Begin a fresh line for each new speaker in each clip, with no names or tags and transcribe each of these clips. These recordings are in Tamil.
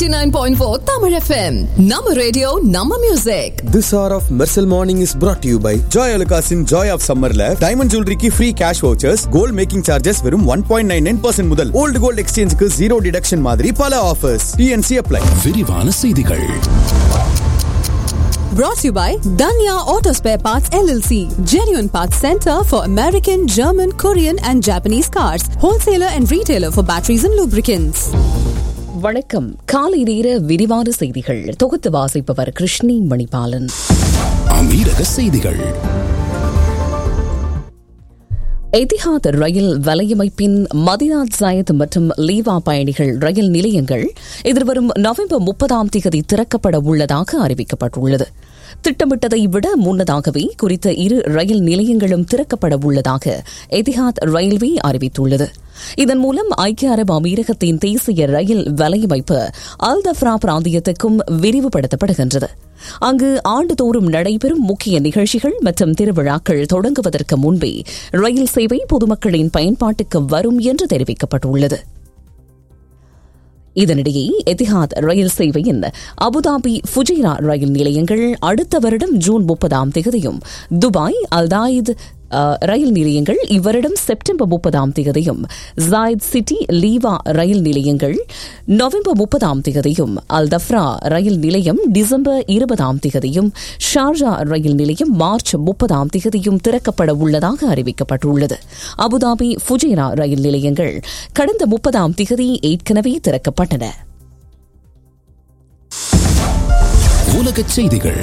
89.4 Tamil FM. Nama radio, Nama music.
This hour of Mersal Morning is brought to you by Joy Alukasin Joy of Summerல டைமண்ட் ஜுவல்லரிக்கு free cash vouchers gold making charges வெறும் one point nine nine percent முதல் ஓல்டு கோல்ட் எக்ஸ்சேஞ்சுக்கு ஜீரோ டிடக்ஷன் மாதிரி பல ஆஃபர்ஸ் டிஎன்சி அப்ளை
விரிவான செய்திகள்
Brought to you by Danya Auto Spare Parts LLC. Genuine Parts Center for American, German, Korean and Japanese cars. Wholesaler and retailer for batteries and lubricants.
வணக்கம் காலை நேர விரிவான செய்திகள் தொகுத்து வாசிப்பவர் கிருஷ்ணி மணிபாலன்
அமீரக செய்திகள்
எதிஹாத் ரயில் வலையமைப்பின் மதினாத் ஜாயத் மற்றும் லீவா பயணிகள் ரயில் நிலையங்கள் எதிர்வரும் நவம்பர் முப்பதாம் தேதி திறக்கப்பட உள்ளதாக அறிவிக்கப்பட்டுள்ளது திட்டமிட்டதை விட முன்னதாகவே குறித்த இரு ரயில் நிலையங்களும் திறக்கப்பட உள்ளதாக எதிஹாத் ரயில்வே அறிவித்துள்ளது இதன் மூலம் ஐக்கிய அரபு அமீரகத்தின் தேசிய ரயில் வலையமைப்பு அல்தஃப்ரா பிராந்தியத்துக்கும் விரிவுபடுத்தப்படுகின்றது அங்கு ஆண்டுதோறும் நடைபெறும் முக்கிய நிகழ்ச்சிகள் மற்றும் திருவிழாக்கள் தொடங்குவதற்கு முன்பே ரயில் சேவை பொதுமக்களின் பயன்பாட்டுக்கு வரும் என்று தெரிவிக்கப்பட்டுள்ளது இதனிடையே எதிஹாத் ரயில் சேவையின் அபுதாபி ஃபுஜைரா ரயில் நிலையங்கள் அடுத்த வருடம் ஜூன் முப்பதாம் தேதியும் துபாய் அல்தாயித் ரயில் நிலையங்கள் இவ்வருடம் செப்டம்பர் முப்பதாம் தேதியும் ஜாயத் சிட்டி லீவா ரயில் நிலையங்கள் நவம்பர் முப்பதாம் தேதியும் அல் தஃப்ரா ரயில் நிலையம் டிசம்பர் இருபதாம் தேதியும் ஷார்ஜா ரயில் நிலையம் மார்ச் முப்பதாம் தேதியும் திறக்கப்பட உள்ளதாக அறிவிக்கப்பட்டுள்ளது அபுதாபி ஃபுஜைரா ரயில் நிலையங்கள் கடந்த முப்பதாம் தேதி ஏற்கனவே திறக்கப்பட்டன
உலகச் செய்திகள்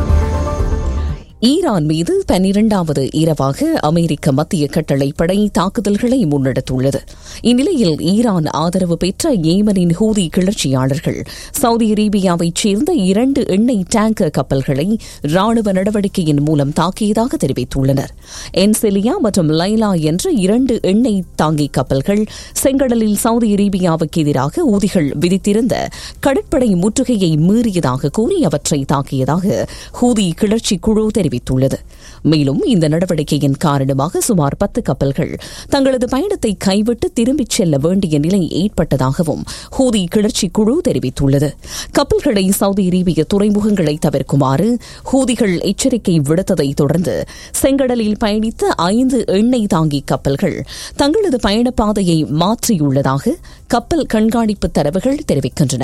ஈரான் மீது பன்னிரண்டாவது இரவாக அமெரிக்க மத்திய கட்டளைப்படை தாக்குதல்களை முன்னெடுத்துள்ளது இந்நிலையில் ஈரான் ஆதரவு பெற்ற ஏமனின் ஹூதி கிளர்ச்சியாளர்கள் சவுதி அரேபியாவைச் சேர்ந்த இரண்டு எண்ணெய் டேங்கர் கப்பல்களை ராணுவ நடவடிக்கையின் மூலம் தாக்கியதாக தெரிவித்துள்ளனர் என்செலியா மற்றும் லைலா என்ற இரண்டு எண்ணெய் தாங்கி கப்பல்கள் செங்கடலில் சவுதி அரேபியாவுக்கு எதிராக ஊதிகள் விதித்திருந்த கடற்படை முற்றுகையை மீறியதாக கூறி அவற்றை தாக்கியதாக ஹூதி கிளர்ச்சி குழு தெரிவித்துள்ளது மேலும் இந்த நடவடிக்கையின் காரணமாக சுமார் பத்து கப்பல்கள் தங்களது பயணத்தை கைவிட்டு திரும்பிச் செல்ல வேண்டிய நிலை ஏற்பட்டதாகவும் ஹூதி கிளர்ச்சி குழு தெரிவித்துள்ளது கப்பல்களை சவுதி அரேபிய துறைமுகங்களை தவிர்க்குமாறு ஹூதிகள் எச்சரிக்கை விடுத்ததை தொடர்ந்து செங்கடலில் பயணித்த ஐந்து எண்ணெய் தாங்கி கப்பல்கள் தங்களது பயணப்பாதையை மாற்றியுள்ளதாக கப்பல் கண்காணிப்பு தரவுகள் தெரிவிக்கின்றன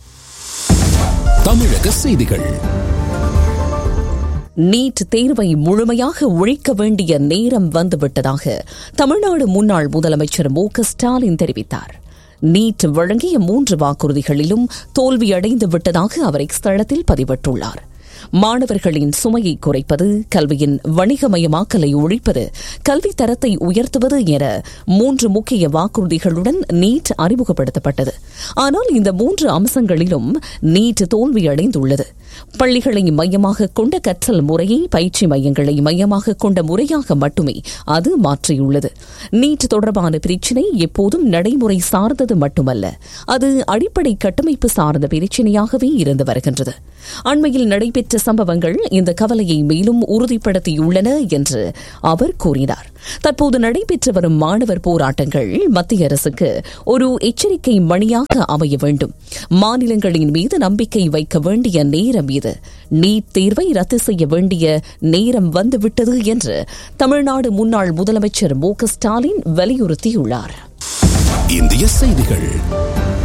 தமிழக செய்திகள்
நீட் தேர்வை முழுமையாக ஒழிக்க வேண்டிய நேரம் வந்துவிட்டதாக தமிழ்நாடு முன்னாள் முதலமைச்சர் மு க ஸ்டாலின் தெரிவித்தார் நீட் வழங்கிய மூன்று வாக்குறுதிகளிலும் தோல்வியடைந்து விட்டதாக அவர் இஸ்தளத்தில் பதிவிட்டுள்ளார் மாணவர்களின் சுமையை குறைப்பது கல்வியின் வணிகமயமாக்கலை ஒழிப்பது கல்வி தரத்தை உயர்த்துவது என மூன்று முக்கிய வாக்குறுதிகளுடன் நீட் அறிமுகப்படுத்தப்பட்டது ஆனால் இந்த மூன்று அம்சங்களிலும் நீட் தோல்வியடைந்துள்ளது பள்ளிகளை மையமாக கொண்ட கற்றல் முறையை பயிற்சி மையங்களை மையமாக கொண்ட முறையாக மட்டுமே அது மாற்றியுள்ளது நீட் தொடர்பான பிரச்சினை எப்போதும் நடைமுறை சார்ந்தது மட்டுமல்ல அது அடிப்படை கட்டமைப்பு சார்ந்த பிரச்சினையாகவே இருந்து வருகின்றது அண்மையில் நடைபெற்ற சம்பவங்கள் இந்த கவலையை மேலும் உறுதிப்படுத்தியுள்ளன என்று அவர் கூறினார் தற்போது நடைபெற்று வரும் மாணவர் போராட்டங்கள் மத்திய அரசுக்கு ஒரு எச்சரிக்கை மணியாக அமைய வேண்டும் மாநிலங்களின் மீது நம்பிக்கை வைக்க வேண்டிய நேரம் இது நீட் தேர்வை ரத்து செய்ய வேண்டிய நேரம் வந்துவிட்டது என்று தமிழ்நாடு முன்னாள் முதலமைச்சர் மு க ஸ்டாலின் வலியுறுத்தியுள்ளார்
இந்திய செய்திகள்